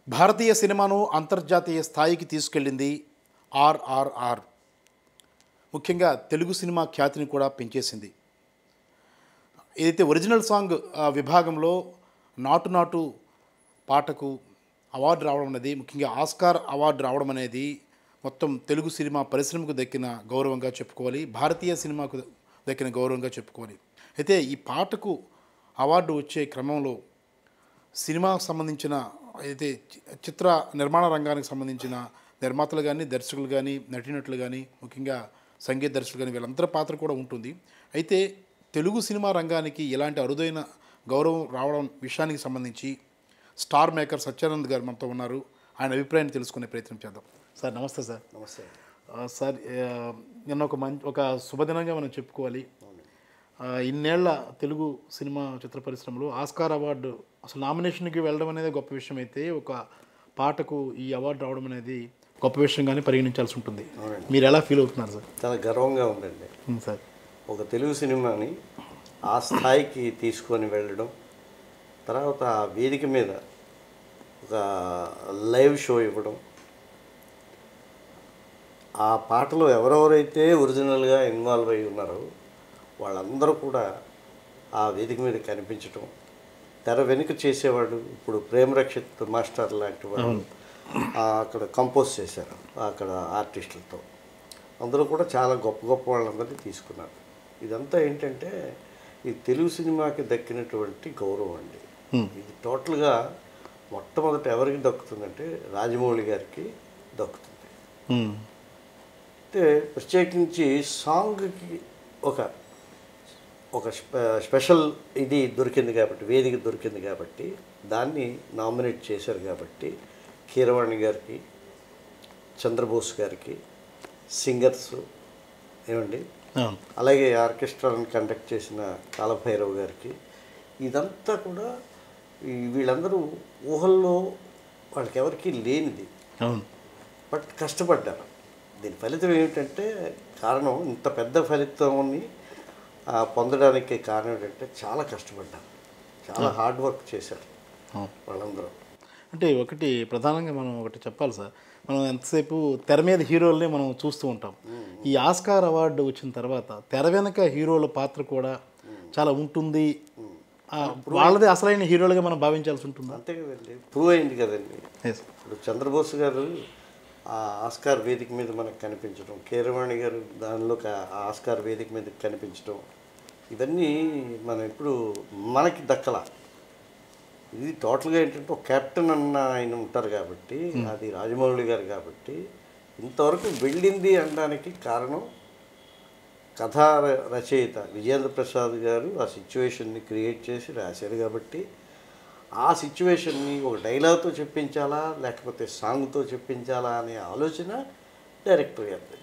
భారతీయ సినిమాను అంతర్జాతీయ స్థాయికి తీసుకెళ్ళింది ఆర్ఆర్ఆర్ ముఖ్యంగా తెలుగు సినిమా ఖ్యాతిని కూడా పెంచేసింది ఏదైతే ఒరిజినల్ సాంగ్ ఆ, విభాగంలో నాటు నాటు పాటకు అవార్డు రావడం అనేది ముఖ్యంగా ఆస్కార్ అవార్డు రావడం అనేది మొత్తం తెలుగు సినిమా పరిశ్రమకు దక్కిన గౌరవంగా చెప్పుకోవాలి భారతీయ సినిమాకు దక్కిన గౌరవంగా చెప్పుకోవాలి అయితే ఈ పాటకు అవార్డు వచ్చే క్రమంలో సినిమాకు సంబంధించిన అయితే చి- చిత్ర నిర్మాణ రంగానికి సంబంధించిన నిర్మాతలు కానీ దర్శకులు కానీ నటీనటులు కానీ ముఖ్యంగా సంగీత దర్శకులు కానీ వీళ్ళందరి పాత్ర కూడా ఉంటుంది అయితే తెలుగు సినిమా రంగానికి ఎలాంటి అరుదైన గౌరవం రావడం విషయానికి సంబంధించి స్టార్ మేకర్ సత్యానంద్ గారు మనతో ఉన్నారు ఆయన అభిప్రాయాన్ని తెలుసుకునే ప్రయత్నం చేద్దాం సార్ నమస్తే సార్ నమస్తే ఆ, సార్ ఆ, నిన్న ఒక మంచి ఒక శుభదినంగా మనం చెప్పుకోవాలి ఆ, ఇన్నేళ్ల తెలుగు సినిమా చిత్ర పరిశ్రమలో ఆస్కార్ అవార్డు అసలు నామినేషన్కి వెళ్ళడం అనేది గొప్ప విషయం అయితే ఒక పాటకు ఈ అవార్డు రావడం అనేది గొప్ప విషయంగానే పరిగణించాల్సి ఉంటుంది మీరు ఎలా ఫీల్ అవుతున్నారు సార్ చాలా గర్వంగా ఉందండి ఉం, సార్ ఒక తెలుగు సినిమాని ఆ స్థాయికి తీసుకొని వెళ్ళడం తర్వాత ఆ వేదిక మీద ఒక లైవ్ షో ఇవ్వడం ఆ పాటలో ఎవరెవరైతే ఒరిజినల్గా ఇన్వాల్వ్ అయి ఉన్నారో వాళ్ళందరూ కూడా ఆ వేదిక మీద కనిపించడం తెర వెనుక చేసేవాడు ఇప్పుడు ప్రేమ రక్షిత్ మాస్టర్ లాంటి వాడు ఆ, అక్కడ కంపోజ్ చేశారు అక్కడ ఆర్టిస్టులతో అందరూ కూడా చాలా గొప్ప గొప్ప వాళ్ళందరినీ తీసుకున్నారు ఇదంతా ఏంటంటే ఈ తెలుగు సినిమాకి దక్కినటువంటి గౌరవం అండి ఇది టోటల్గా మొట్టమొదట ఎవరికి దక్కుతుందంటే రాజమౌళి గారికి దక్కుతుంది ఉం, అయితే ప్రత్యేకించి సాంగ్కి ఒక ఒక స్పె- స్పెషల్ ఇది దొరికింది కాబట్టి వేదిక దొరికింది కాబట్టి దాన్ని నామినేట్ చేశారు కాబట్టి కీరవాణి గారికి చంద్రబోస్ గారికి సింగర్స్ ఏమండి అవును అలాగే ఆర్కెస్ట్రాని కండక్ట్ చేసిన కాలభైరవ్ గారికి ఇదంతా కూడా ఈ వీళ్ళందరూ ఊహల్లో వాళ్ళకి ఎవరికి లేనిది అవును బట్ కష్టపడ్డారు దీని ఫలితం ఏమిటంటే కారణం ఇంత పెద్ద ఫలితాన్ని ఆ, పొందడానికి కారణం ఏంటంటే చాలా కష్టపడ్డారు చాలా హార్డ్ వర్క్ చేశారు అవును వాళ్ళందరూ అంటే ఒకటి ప్రధానంగా మనం ఒకటి చెప్పాలి సార్ మనం ఎంతసేపు తెర మీద హీరోల్ని మనం చూస్తూ ఉంటాం ఈ ఆస్కార్ అవార్డు వచ్చిన తర్వాత తెర వెనక హీరోల పాత్ర కూడా చాలా ఉంటుంది ఆ, వాళ్ళదే అసలైన హీరోలుగా మనం భావించాల్సి ఉంటుందా అంతే కదండి ప్రూవ్ అయింది కదండి ఎస్ ఇప్పుడు చంద్రబోస్ గారు ఆ ఆస్కార్ వేదిక మీద మనకు కనిపించడం కీరవాణి గారు దానిలో క- ఆ ఆస్కార్ వేదిక మీద కనిపించడం ఇవన్నీ మనం ఇప్పుడు మనకి దక్కల ఇది టోటల్గా ఏంటంటే ఒక కెప్టెన్ అన్న ఆయన ఉంటారు కాబట్టి అది రాజమౌళి గారు కాబట్టి ఇంతవరకు వెళ్ళింది అనడానికి కారణం కథా ర- రచయిత విజేంద్ర ప్రసాద్ గారు ఆ సిచ్యువేషన్ని క్రియేట్ చేసి రాశారు కాబట్టి ఆ సిచ్యువేషన్ని ఒక డైలాగ్తో చెప్పించాలా లేకపోతే సాంగ్తో చెప్పించాలా అనే ఆలోచన డైరెక్టర్ గారిది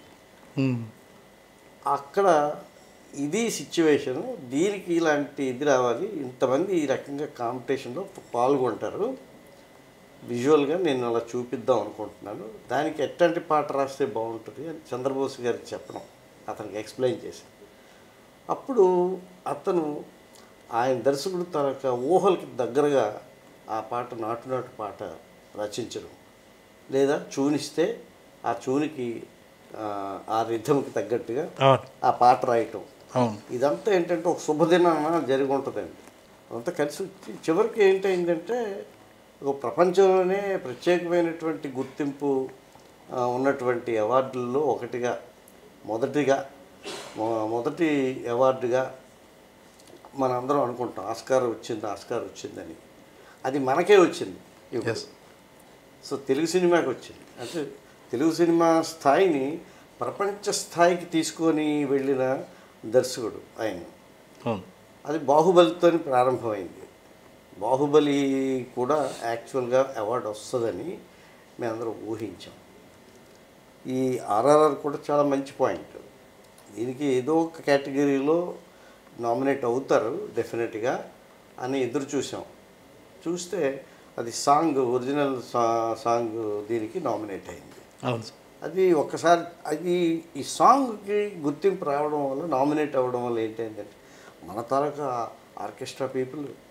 అక్కడ ఇది సిచ్యువేషను దీనికి ఇలాంటి ఇది రావాలి ఇంతమంది ఈ రకంగా కాంపిటీషన్లో పాల్గొంటారు విజువల్గా నేను అలా చూపిద్దాం అనుకుంటున్నాను దానికి ఎట్లాంటి పాట రాస్తే బాగుంటుంది అని చంద్రబోస్ గారికి చెప్పడం అతనికి ఎక్స్ప్లెయిన్ చేసి అప్పుడు అతను ఆయన దర్శకుడు తన యొక్క ఊహలకి దగ్గరగా ఆ పాట నాటు నాటు పాట రచించడం లేదా చూనిస్తే ఆ చూనికి ఆ, ఆ రిథంకి తగ్గట్టుగా అవును ఆ పాట రాయటం అవును ఇదంతా ఏంటంటే ఒక శుభదినాన జరిగి ఉంటుందండి అదంతా కలిసి వచ్చి చివరికి ఏంటైందంటే ఒక ప్రపంచంలోనే ప్రత్యేకమైనటువంటి గుర్తింపు ఆ, ఉన్నటువంటి అవార్డుల్లో ఒకటిగా మొదటిగా మొ- మొదటి అవార్డుగా మనందరం అనుకుంటాం ఆస్కార్ వచ్చింది ఆస్కార్ వచ్చిందని అది మనకే వచ్చింది ఇప్పుడు. Yes. సో తెలుగు సినిమాకి వచ్చింది అంటే తెలుగు సినిమా స్థాయిని ప్రపంచ స్థాయికి తీసుకొని వెళ్ళిన దర్శకుడు ఆయన అవును అది బాహుబలితో ప్రారంభమైంది బాహుబలి కూడా యాక్చువల్గా అవార్డు వస్తుందని మేమందరం ఊహించాం ఈ ఆర్ఆర్ఆర్ కూడా చాలా మంచి పాయింట్ దీనికి ఏదో ఒక కేటగిరీలో నామినేట్ అవుతారు డెఫినెట్గా అని ఎదురు చూసాం చూస్తే అది సాంగ్ ఒరిజినల్ సా సాంగ్ దీనికి నామినేట్ అయింది అవును సార్ అది ఒక్కసారి అది ఈ సాంగ్కి గుర్తింపు రావడం వల్ల నామినేట్ అవ్వడం వల్ల ఏంటంటే మన తాలూకా ఆర్కెస్ట్రా పీపుల్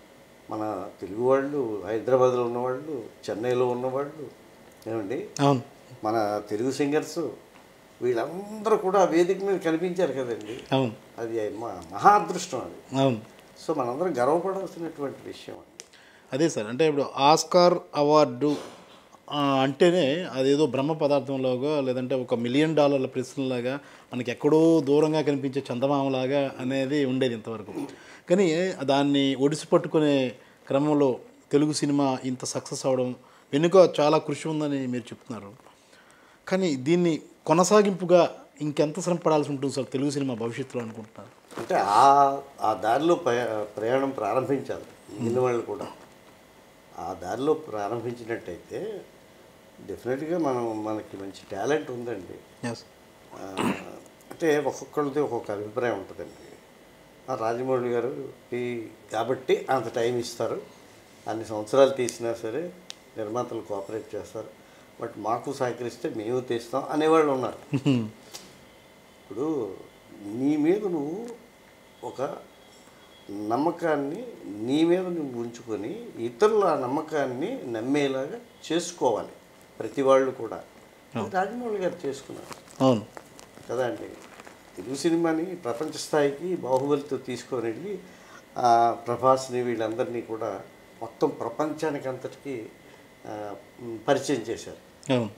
మన తెలుగు వాళ్ళు హైదరాబాద్లో ఉన్నవాళ్ళు చెన్నైలో ఉన్నవాళ్ళు ఏమండి అవును మన తెలుగు సింగర్స్ వీళ్ళందరూ కూడా ఆ వేదిక మీద కనిపించారు కదండి అవును అది మా మహా అదృష్టం అది అవును సో మనందరం గర్వపడాల్సినటువంటి విషయం అండి అదే సార్ అంటే ఇప్పుడు ఆస్కార్ అవార్డు ఆ, అంటేనే అదేదో బ్రహ్మ పదార్థంలాగా లేదంటే ఒక మిలియన్ డాలర్ల ప్రశ్నలాగా మనకి ఎక్కడో దూరంగా కనిపించే చందమామలాగా అనేది ఉండేది ఇంతవరకు కానీ దాన్ని ఒడిసి పట్టుకునే క్రమంలో తెలుగు సినిమా ఇంత సక్సెస్ అవడం వెనుక చాలా కృషి ఉందని మీరు చెప్తున్నారు కానీ దీన్ని కొనసాగింపుగా ఇంకెంత శ్రమ పడాల్సి ఉంటుంది సార్ తెలుగు సినిమా భవిష్యత్తులో అనుకుంటున్నారు అంటే ఆ ఆ దారిలో ప్రయా ప్రయాణం ప్రారంభించాలి మిగిలిన వాళ్ళు కూడా ఆ దారిలో ప్రారంభించినట్టయితే డెఫినెట్గా మనం మనకి మంచి టాలెంట్ ఉందండి ఎస్ ఆ, అంటే ఒక్కొక్కరిది ఒక్కొక్క అభిప్రాయం ఉంటుందండి ఆ రాజమౌళి గారు ఈ కాబట్టి అంత టైం ఇస్తారు అన్ని సంవత్సరాలు తీసినా సరే నిర్మాతలు కోఆపరేట్ చేస్తారు బట్ మాకు సహకరిస్తే మేము తీస్తాం అనేవాళ్ళు ఉన్నారు ఇప్పుడు నీ మీద నువ్వు ఒక నమ్మకాన్ని నీ మీద నువ్వు ఉంచుకొని ఇతరుల ఆ నమ్మకాన్ని నమ్మేలాగా చేసుకోవాలి ప్రతి వాళ్ళు కూడా అది రాజమౌళి గారు చేసుకున్నారు అవును కదా అండి తెలుగు సినిమాని ప్రపంచ స్థాయికి బాహుబలితో తీసుకొని వెళ్ళి ఆ, ప్రభాస్ని వీళ్ళందరినీ కూడా మొత్తం ప్రపంచానికి అంతటికీ ఆ, మ్, పరిచయం చేశారు అవును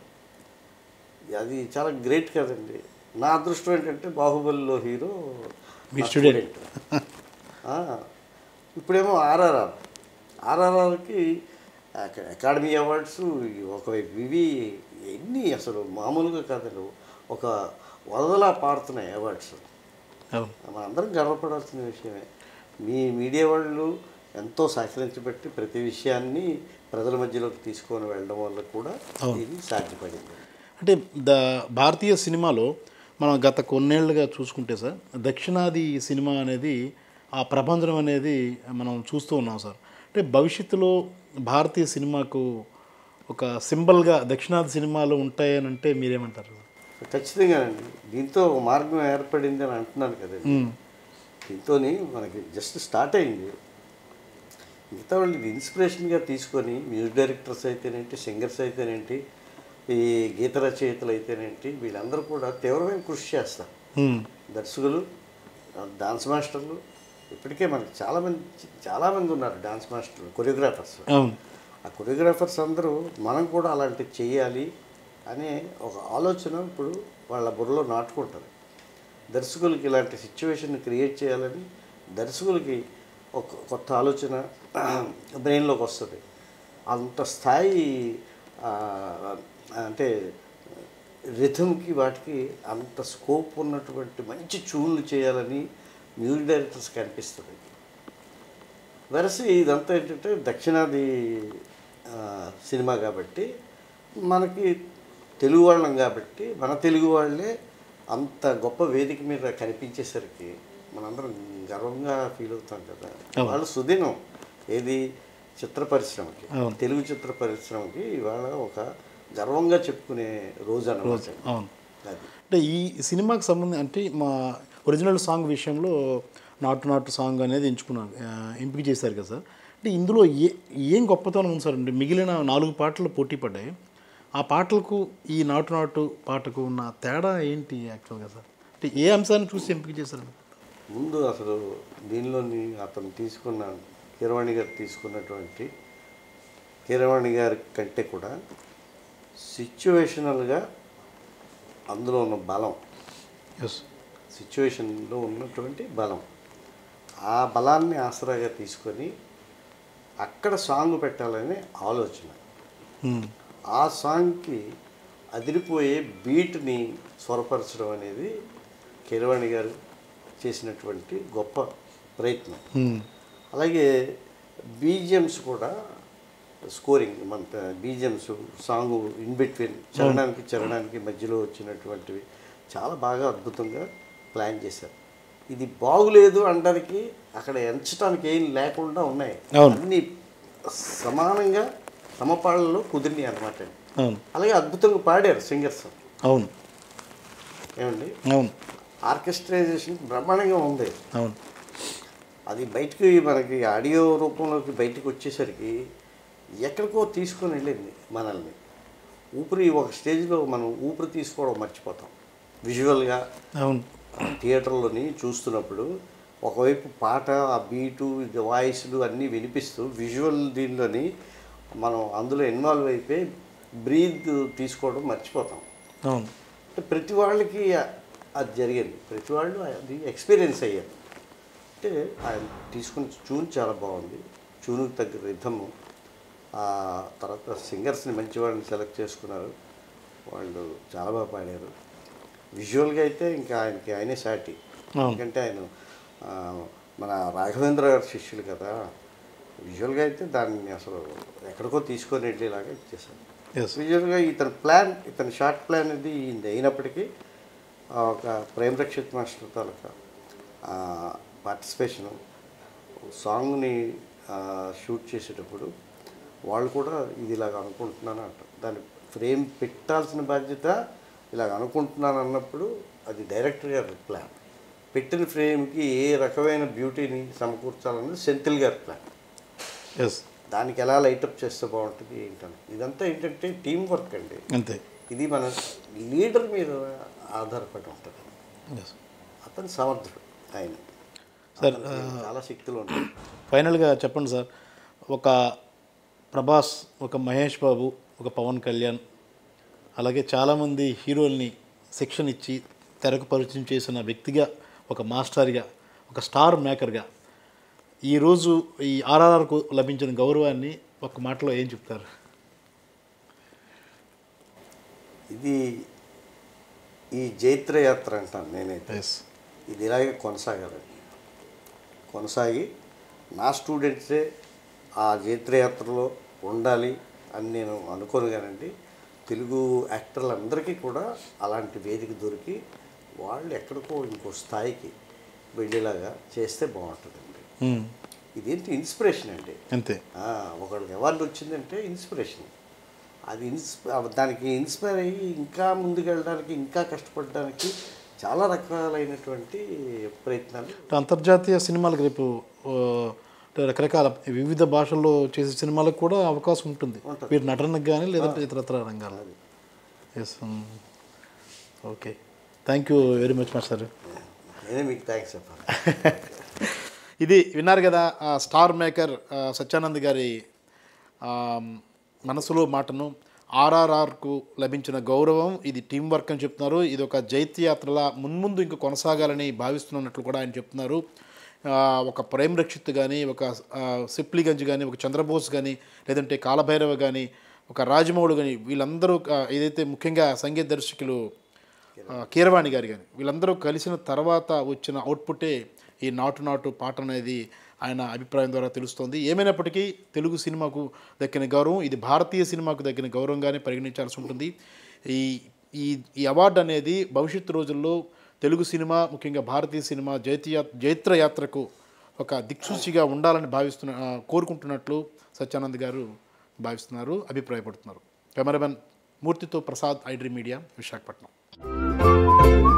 అది చాలా గ్రేట్ కదండి నా అదృష్టం ఏంటంటే బాహుబలిలో హీరో మీ నా స్టూడెంట్. స్టూడెంట్. ఆ, ఇప్పుడేమో ఆర్ఆర్ఆర్ ఆర్ఆర్ఆర్కి అకాడమీ అవార్డ్స్ ఒకవైపు ఇవి ఎన్ని అసలు మామూలుగా కాదు ఒక వదలా పారుతున్నాయి అవార్డ్స్ అవును మనందరం గర్వపడాల్సిన విషయమే మీ మీడియా వాళ్ళు ఎంతో సహకరించబట్టి ప్రతి విషయాన్ని ప్రజల మధ్యలోకి తీసుకొని వెళ్ళడం వల్ల కూడా ఇది సాధ్యపడింది అంటే ద భారతీయ సినిమాలో మనం గత కొన్నేళ్లుగా చూసుకుంటే సార్ దక్షిణాది సినిమా అనేది ఆ ప్రభంజనం అనేది మనం చూస్తూ ఉన్నాం సార్ అంటే భవిష్యత్తులో భారతీయ సినిమాకు ఒక సింబల్గా దక్షిణాది సినిమాలు ఉంటాయని అంటే మీరేమంటారు ఖచ్చితంగానండి దీంతో ఒక మార్గం ఏర్పడింది అని అంటున్నాను కదండి దీంతో మనకి జస్ట్ స్టార్ట్ అయింది మిగతా వాళ్ళు ఇది ఇన్స్పిరేషన్గా తీసుకొని మ్యూజిక్ డైరెక్టర్స్ అయితేనేంటి సింగర్స్ అయితేనేంటి ఈ గీత రచయితలు అయితేనేంటి వీళ్ళందరూ కూడా తీవ్రమైన కృషి చేస్తారు మ్మ్. దర్శకులు డాన్స్ మాస్టర్లు ఇప్పటికే మనకి చాలామంది చాలామంది ఉన్నారు డాన్స్ మాస్టర్లు కొరియోగ్రాఫర్స్ అవును ఆ కొరియోగ్రాఫర్స్ అందరూ మనం కూడా అలాంటివి చేయాలి అనే ఒక ఆలోచన ఇప్పుడు వాళ్ళ బుర్రలో నాటుకుంటుంది దర్శకులకి ఇలాంటి సిచ్యువేషన్ క్రియేట్ చేయాలని దర్శకులకి ఒక కొత్త ఆలోచన బ్రెయిన్లోకి వస్తుంది అంత స్థాయి ఆ, అంటే రిథమ్కి వాటికి అంత స్కోప్ ఉన్నటువంటి మంచి ట్యూన్లు చేయాలని మ్యూజిక్ డైరెక్టర్స్కి అనిపిస్తుంది వెరసి ఇదంతా ఏంటంటే దక్షిణాది ఆ, సినిమా కాబట్టి మనకి తెలుగు వాళ్ళం కాబట్టి మన తెలుగు వాళ్ళే అంత గొప్ప వేదిక మీద కనిపించేసరికి మనందరం గర్వంగా ఫీల్ అవుతాం కదా అవును. వాళ్ళు సుదినం ఏది చిత్ర పరిశ్రమకి అవును. తెలుగు చిత్ర పరిశ్రమకి ఇవాళ ఒక గర్వంగా చెప్పుకునే రోజు అనమాట అవును అది అంటే ఈ సినిమాకి సంబంధించి అంటే మా ఒరిజినల్ సాంగ్ విషయంలో నాటు నాటు సాంగ్ అనేది ఎంచుకున్నాను ఆ, ఎంపిక చేశారు కదా సార్ అంటే ఇందులో ఏ ఏం గొప్పతనం ఉంది సార్ అంటే మిగిలిన నాలుగు పాటలు పోటీ పడ్డాయి ఆ పాటలకు ఈ నాటు నాటు పాటకు ఉన్న తేడా ఏంటి యాక్చువల్గా సార్ అంటే ఏ అంశాన్ని చూసి ఎంపిక చేశారు ముందు అసలు దీనిలోని అతను తీసుకున్న కీరవాణి గారు తీసుకున్నటువంటి కీరవాణి గారి కంటే కూడా సిచ్యువేషనల్గా అందులో ఉన్న బలం ఎస్ సిచ్యువేషన్లో ఉన్నటువంటి బలం ఆ బలాన్ని ఆసరాగా తీసుకొని అక్కడ సాంగ్ పెట్టాలనే ఆలోచన ఆ సాంగ్కి అదిరిపోయే బీట్ని స్వరపరచడం అనేది కీరవాణి గారు చేసినటువంటి గొప్ప ప్రయత్నం అలాగే బీజిఎమ్స్ కూడా స్కోరింగ్ మన బీజిఎమ్స్ సాంగ్ ఇన్ బిట్వీన్ చరణానికి చరణానికి మధ్యలో వచ్చినటువంటివి చాలా బాగా అద్భుతంగా ప్లాన్ చేశారు ఇది బాగులేదు అనడానికి అక్కడ ఎంచడానికి ఏం లేకుండా ఉన్నాయి అవును. అన్ని సమానంగా సమపాళ్ళలో కుదిరినాయి అనమాట అవును అలాగే అద్భుతంగా పాడారు సింగర్స్ అవును ఏమండి అవును ఆర్కెస్ట్రైజేషన్ బ్రహ్మాండంగా ఉంది అవును అది బయటికి మనకి ఆడియో రూపంలోకి బయటికి వచ్చేసరికి ఎక్కడికో తీసుకొని వెళ్ళింది మనల్ని ఊపిరి ఒక స్టేజ్లో మనం ఊపిరి తీసుకోవడం మర్చిపోతాం విజువల్గా అవును థియేటర్లోని చూస్తున్నప్పుడు ఒకవైపు పాట ఆ బీటు వాయిస్లు అన్నీ వినిపిస్తూ విజువల్ దీనిలోని మనం అందులో ఇన్వాల్వ్ అయిపోయి బ్రీత్ తీసుకోవడం మర్చిపోతాం అవును అంటే ప్రతి వాళ్ళకి అది జరిగింది ప్రతి వాళ్ళు అది ఎక్స్పీరియన్స్ అయ్యారు అంటే ఆయన తీసుకున్న ట్యూన్ చాలా బాగుంది ట్యూన్కి తగ్గ రిథము ఆ తర్వాత సింగర్స్ని మంచి వాళ్ళని సెలెక్ట్ చేసుకున్నారు వాళ్ళు చాలా బాగా పాడారు విజువల్గా అయితే ఇంకా ఆయనకి ఆయనే సాటి అవును. ఎందుకంటే ఆయన ఆ, మన రాఘవేంద్ర గారి శిష్యులు కదా విజువల్గా అయితే దాన్ని అసలు ఎక్కడికో తీసుకొని వెళ్ళేలాగా ఇచ్చేసారు ఎస్ విజువల్గా ఇతని ప్లాన్ ఇతని షార్ట్ ప్లాన్ ఇది ఇది అయినప్పటికీ ఆ, ఒక ప్రేమ్ రక్షిత్ మాస్టర్ తాలూకా పార్టిసిపేషను సాంగ్ని షూట్ చేసేటప్పుడు వాళ్ళు కూడా ఇది ఇలాగ అనుకుంటున్నాను అంటారు దాన్ని ఫ్రేమ్ పెట్టాల్సిన బాధ్యత ఇలాగ అనుకుంటున్నాను అన్నప్పుడు అది డైరెక్టర్ గారి ప్లాన్ పెట్టిన ఫ్రేమ్కి ఏ రకమైన బ్యూటీని సమకూర్చాలన్నది సెంథిల్ గారి ప్లాన్ ఎస్ దానికి ఎలా లైటప్ చేస్తే బాగుంటుంది ఏంటని ఇదంతా ఏంటంటే టీం వర్క్ అండి అంతే ఇది మన లీడర్ మీద ఆధారపడి ఉంటుంది ఎస్ అతను సమర్థుడు ఆయన సార్ అతనికి చాలా శక్తులు ఉంటాయి ఫైనల్గా చెప్పండి సార్ ఒక ప్రభాస్ ఒక మహేష్ బాబు ఒక పవన్ కళ్యాణ్ అలాగే చాలామంది హీరోల్ని శిక్షణ ఇచ్చి తెరకు పరిచయం చేసిన వ్యక్తిగా ఒక మాస్టర్గా ఒక స్టార్ మేకర్గా ఈరోజు ఈ ఆర్ఆర్ఆర్కు లభించిన గౌరవాన్ని ఒక మాటలో ఏం చెప్తారు ఇది ఈ జైత్రయాత్ర అంటాను నేనైతే ఎస్ ఇది ఇలాగే కొనసాగాలండి కొనసాగి నా స్టూడెంట్సే ఆ జైత్రయాత్రలో ఉండాలి అని నేను అనుకోను కానండి తెలుగు యాక్టర్లందరికీ కూడా అలాంటి వేదిక దొరికి వాళ్ళు ఎక్కడికో ఇంకో స్థాయికి వెళ్ళేలాగా చేస్తే బాగుంటుందండి ఇదేంటి ఇన్స్పిరేషన్ అండి అంతే ఆ, ఒకళ్ళకి అవార్డు వచ్చిందంటే ఇన్స్పిరేషన్ అది ఇన్స్ప దానికి ఇన్స్పైర్ అయ్యి ఇంకా ముందుకెళ్ళడానికి ఇంకా కష్టపడడానికి చాలా రకాలైనటువంటి ప్రయత్నాలు అంతర్జాతీయ సినిమాలకు రేపు ఆ, అంటే రకరకాల వివిధ భాషల్లో చేసే సినిమాలకు కూడా అవకాశం ఉంటుంది ఉంటుంది. మీరు నటనకు కానీ లేదంటే ఇతరత్ర రంగాలు yes okay thank you very much master నేనే మీకు థ్యాంక్స్ చెప్పాలి ఇది విన్నారు కదా ఆ స్టార్ మేకర్ ఆ, సత్యానంద్ గారి ఆ, మనసులో మాటను ఆర్ఆర్ఆర్కు లభించిన గౌరవం ఇది టీం వర్క్ అని చెప్తున్నారు ఇది ఒక జైత్యయాత్రలా మున్ముందు ఇంకా కొనసాగాలని భావిస్తున్నట్లు కూడా ఆయన చెప్తున్నారు ఆ, ఒక ప్రేమ్ రక్షిత్ కానీ ఒక ఆ, సిప్లిగంజ్ కానీ ఒక చంద్రబోస్ కానీ లేదంటే కాలభైరవ కానీ ఒక రాజమౌళి కానీ వీళ్ళందరూ ఆ, ఏదైతే ముఖ్యంగా సంగీత దర్శకులు ఆ, కీరవాణి గారి కానీ వీళ్ళందరూ కలిసిన తర్వాత వచ్చిన అవుట్పుట్టే ఈ నాటు నాటు పాట అనేది ఆయన అభిప్రాయం ద్వారా తెలుస్తోంది ఏమైనప్పటికీ తెలుగు సినిమాకు దక్కిన గౌరవం ఇది భారతీయ సినిమాకు దక్కిన గౌరవంగానే పరిగణించాల్సి ఉంటుంది ఈ ఈ ఈ అవార్డు అనేది భవిష్యత్తు రోజుల్లో తెలుగు సినిమా ముఖ్యంగా భారతీయ సినిమా జైత్య జైత్ర యాత్రకు ఒక దిక్సూచిగా ఉండాలని భావిస్తున్న ఆ, కోరుకుంటున్నట్లు సత్యానంద్ గారు భావిస్తున్నారు అభిప్రాయపడుతున్నారు కెమెరామెన్ మూర్తితో ప్రసాద్ ఐడ్రీ మీడియా విశాఖపట్నం